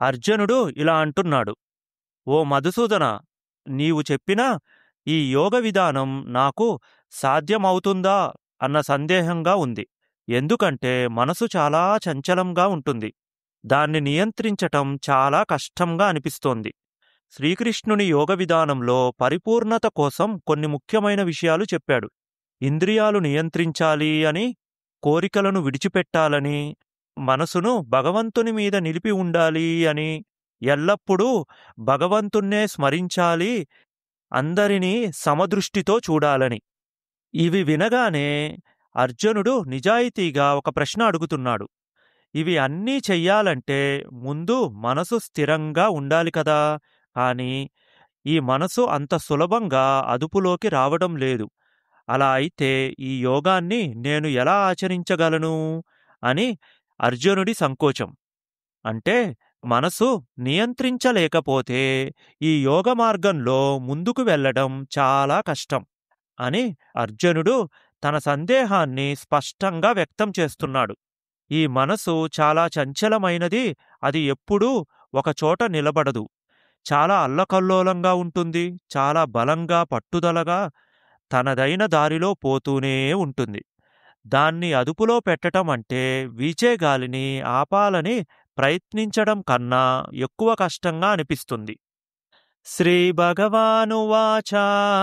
అర్జునుడు ఇలా అంటున్నాడు ఓ మధుసూదన నీవు చెప్పిన ఈ యోగ విధానం నాకు సాధ్యమవుతుందా అన్న సందేహంగా ఉంది ఎందుకంటే మనసు చాలా చంచలంగా ఉంటుంది దాన్ని నియంత్రించటం చాలా కష్టంగా అనిపిస్తోంది శ్రీకృష్ణుని యోగ విధానంలో పరిపూర్ణత కోసం కొన్ని ముఖ్యమైన విషయాలు చెప్పాడు ఇంద్రియాలు నియంత్రించాలి అని కోరికలను విడిచిపెట్టాలని మనసును భగవంతుని మీద నిలిపి ఉండాలి అని ఎల్లప్పుడూ భగవంతుణ్ణే స్మరించాలి అందరినీ సమదృష్టితో చూడాలని ఇవి వినగానే అర్జునుడు నిజాయితీగా ఒక ప్రశ్న అడుగుతున్నాడు ఇవి అన్నీ చెయ్యాలంటే ముందు మనసు స్థిరంగా ఉండాలి కదా కాని ఈ మనసు అంత సులభంగా అదుపులోకి రావడం లేదు అలా అయితే ఈ యోగాన్ని నేను ఎలా ఆచరించగలను అని అర్జునుడి సంకోచం అంటే మనసు నియంత్రించలేకపోతే ఈ యోగ మార్గంలో ముందుకు వెళ్ళడం చాలా కష్టం అని అర్జునుడు తన సందేహాన్ని స్పష్టంగా వ్యక్తం చేస్తున్నాడు ఈ మనసు చాలా చంచలమైనది అది ఎప్పుడూ ఒకచోట నిలబడదు చాలా అల్లకల్లోలంగా ఉంటుంది చాలా బలంగా పట్టుదలగా తనదైన దారిలో పోతూనే ఉంటుంది దాన్ని అదుపులో పెట్టటం అంటే వీచే గాలిని ఆపాలని ప్రయత్నించడం కన్నా ఎక్కువ కష్టంగా అనిపిస్తుంది శ్రీ భగవానువాచ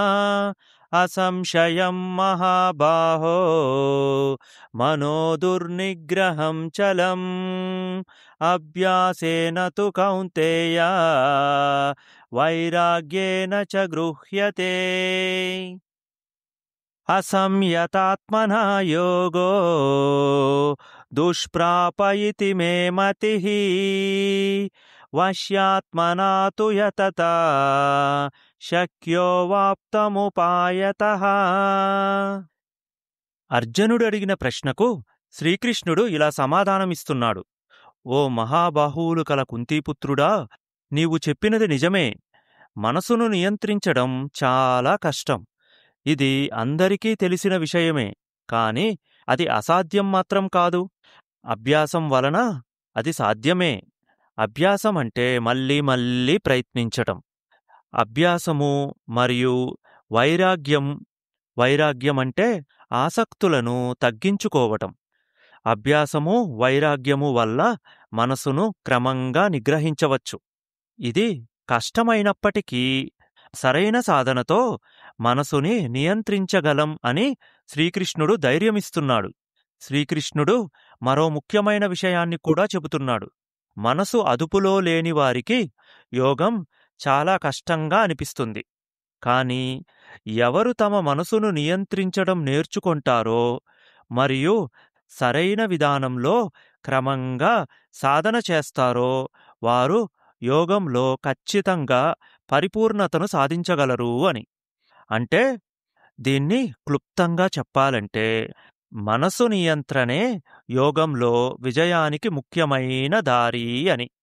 అసంశయం మహాబాహో మనో దుర్నిగ్రహం చలం అభ్యాసేన తు కౌంతేయ వైరాగ్యేన చ గృహ్యతే అసంయతాత్మనా యోగో దుష్ప్రాప ఇతి మే మతి వశ్యాత్మనా తు యతత శక్యో వాప్తముపాయత అర్జునుడు అడిగిన ప్రశ్నకు శ్రీకృష్ణుడు ఇలా సమాధానమిస్తున్నాడు ఓ మహాబాహువులు కల కుంతీపుత్రుడా నీవు చెప్పినది నిజమే మనసును నియంత్రించడం చాలా కష్టం ఇది అందరికీ తెలిసిన విషయమే కాని అది అసాధ్యం మాత్రం కాదు అభ్యాసం వలన అది సాధ్యమే అభ్యాసం అంటే మళ్ళీ మళ్ళీ ప్రయత్నించటం అభ్యాసము మరియు వైరాగ్యం వైరాగ్యం అంటే ఆసక్తులను తగ్గించుకోవటం అభ్యాసము వైరాగ్యము వల్ల మనసును క్రమంగా నిగ్రహించవచ్చు ఇది కష్టమైనప్పటికీ సరైన సాధనతో మనసుని నియంత్రించగలం అని శ్రీకృష్ణుడు ధైర్యమిస్తున్నాడు శ్రీకృష్ణుడు మరో ముఖ్యమైన విషయాన్ని కూడా చెబుతున్నాడు మనసు అదుపులో లేని వారికి యోగం చాలా కష్టంగా అనిపిస్తుంది కాని ఎవరు తమ మనసును నియంత్రించడం నేర్చుకొంటారో మరియు సరైన విధానంలో క్రమంగా సాధన చేస్తారో వారు యోగంలో ఖచ్చితంగా పరిపూర్ణతను సాధించగలరు అని అంటే దీన్ని క్లుప్తంగా చెప్పాలంటే మనసు నియంత్రణే యోగంలో విజయానికి ముఖ్యమైన దారి అని